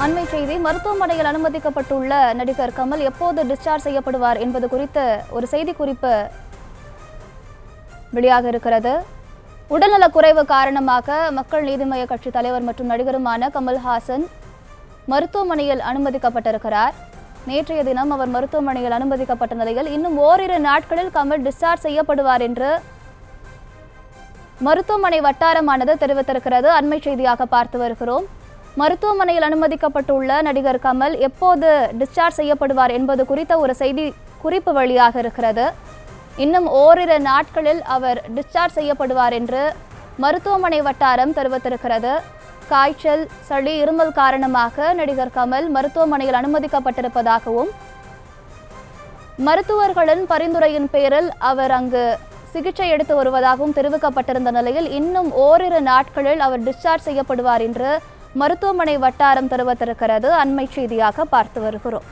அண்மை செய்தி மருத்துவமனையில் அனுமதிக்கப்பட்டுள்ள நடிகர் கமல் எப்போது டிஸ்சார்ஜ் செய்யப்படுவார் என்பது குறித்த ஒரு செய்திக்குறிப்பு வெளியாக இருக்கிறது உடல்நலக் குறைவு காரணமாக மக்கள் நீதி மய்ய கட்சி தலைவர் மற்றும் நடிகருமான கமல்ஹாசன் மருத்துவமனையில் அனுமதிக்கப்பட்டிருக்கிறார் நேற்றைய தினம் அவர் மருத்துவமனையில் அனுமதிக்கப்பட்ட நிலையில் இன்னும் ஓரிரு நாட்களில் கமல் டிஸ்சார்ஜ் செய்யப்படுவார் என்று மருத்துவமனை வட்டாரமானது தெரிவித்திருக்கிறது அண்மை செய்தியாக பார்த்து வருகிறோம் மருத்துவமனையில் அனுமதிக்கப்பட்டுள்ள நடிகர் கமல் எப்போது டிஸ்சார்ஜ் செய்யப்படுவார் என்பது குறித்த ஒரு செய்தி குறிப்பு வெளியாக இருக்கிறது இன்னும் ஓரிரு நாட்களில் அவர் டிஸ்சார்ஜ் செய்யப்படுவார் என்று மருத்துவமனை வட்டாரம் தெரிவித்திருக்கிறது காய்ச்சல் சளி இருமல் காரணமாக நடிகர் கமல் மருத்துவமனையில் அனுமதிக்கப்பட்டிருப்பதாகவும் மருத்துவர்களின் பரிந்துரையின் பேரில் அவர் அங்கு சிகிச்சை எடுத்து வருவதாகவும் தெரிவிக்கப்பட்டிருந்த நிலையில் இன்னும் ஓரிரு நாட்களில் அவர் டிஸ்சார்ஜ் செய்யப்படுவார் என்று மருத்துவமனை வட்டாரம் தெரிவித்திருக்கிறது அண்மை செய்தியாக பார்த்து வருகிறோம்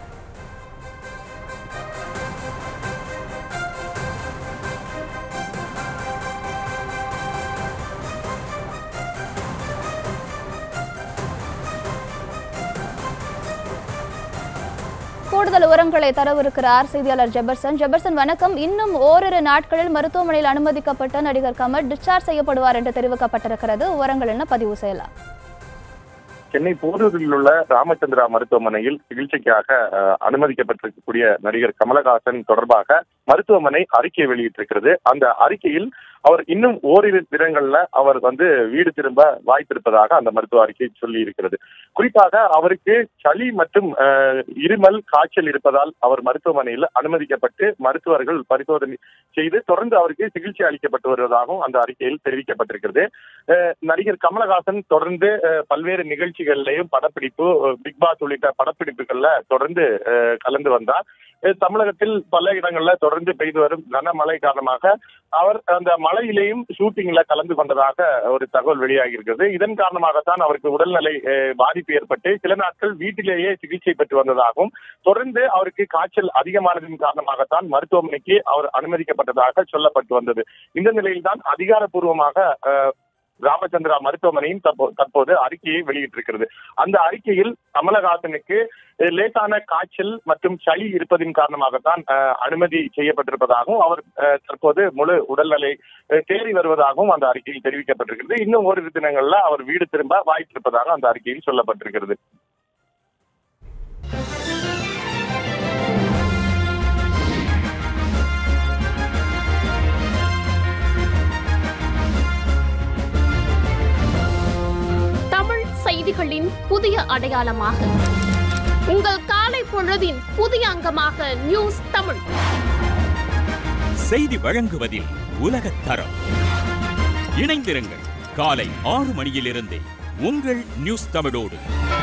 கூடுதல் விவரங்களை தரவிருக்கிறார் செய்தியாளர் ஜெபர்சன் ஜெபர்சன் வணக்கம் இன்னும் ஓரிரு நாட்களில் மருத்துவமனையில் அனுமதிக்கப்பட்ட நடிகர் கமல் டிஸ்சார்ஜ் செய்யப்படுவார் என்று தெரிவிக்கப்பட்டிருக்கிறது விவரங்கள் என்ன பதிவு செய்யலாம் சென்னை போரூரில் உள்ள ராமச்சந்திரா மருத்துவமனையில் சிகிச்சைக்காக அஹ், அனுமதிக்கப்பட்டிருக்கக்கூடிய நடிகர் கமலஹாசன் தொடர்பாக மருத்துவமனை அறிக்கை வெளியிட்டிருக்கிறது அந்த அறிக்கையில் அவர் இன்னும் ஓரிரு தினங்கள்ல அவர் வந்து வீடு திரும்ப வாய்ப்பிருப்பதாக அந்த மருத்துவ அறிக்கை சொல்லி இருக்கிறது குறிப்பாக அவருக்கு சளி மற்றும் அஹ், இருமல் காய்ச்சல் இருப்பதால் அவர் மருத்துவமனையில் அனுமதிக்கப்பட்டு மருத்துவர்கள் பரிசோதனை செய்து தொடர்ந்து அவருக்கு சிகிச்சை அளிக்கப்பட்டு வருவதாகவும் அந்த அறிக்கையில் தெரிவிக்கப்பட்டிருக்கிறது அஹ், நடிகர் கமலஹாசன் தொடர்ந்து அஹ், பல்வேறு நிகழ்ச்சிகள்லயும் படப்பிடிப்பு அஹ், பிக் பாஸ் உள்ளிட்ட படப்பிடிப்புகள்ல தொடர்ந்து அஹ், கலந்து வந்தார் அஹ், தமிழகத்தில் பல இடங்கள்ல தொடர்ந்து பெய்து வரும் கனமழை காரணமாக அவர் அந்த மழையிலேயும் ஷூட்டிங்ல கலந்து கொண்டதாக ஒரு தகவல் வெளியாகி இருக்கிறது இதன் காரணமாகத்தான் அவருக்கு உடல்நிலை அஹ், பாதிப்பு ஏற்பட்டு சில நாட்கள் வீட்டிலேயே சிகிச்சை பெற்று வந்ததாகவும் தொடர்ந்து அவருக்கு காய்ச்சல் அதிகமானதின் காரணமாகத்தான் மருத்துவமனைக்கு அவர் அனுமதிக்கப்பட்டதாக சொல்லப்பட்டு வந்தது இந்த நிலையில்தான் அதிகாரப்பூர்வமாக அஹ், ராமச்சந்திரா மருத்துவமனையும் தப்போ- தற்போது அறிக்கையை வெளியிட்டிருக்கிறது அந்த அறிக்கையில் கமலஹாசனுக்கு அஹ், லேசான காய்ச்சல் மற்றும் சளி இருப்பதின் காரணமாகத்தான் அஹ், அனுமதி செய்யப்பட்டிருப்பதாகவும் அவர் அஹ், தற்போது முழு உடல்நிலை அஹ், தேறி வருவதாகவும் அந்த அறிக்கையில் தெரிவிக்கப்பட்டிருக்கிறது இன்னும் ஓரிரு தினங்கள்ல அவர் வீடு திரும்ப வாய்ப்பிருப்பதாக அந்த அறிக்கையில் சொல்லப்பட்டிருக்கிறது தமிழ் செய்திகளின் புதிய அடையாளமாக உங்கள் காலை பொழுதின் புதிய அங்கமாக நியூஸ் தமிழ் செய்தி வழங்குவதில் உலகத் தரம் இணைந்திருங்கள் காலை ஆறு மணியிலிருந்தே உங்கள் நியூஸ் தமிழோடு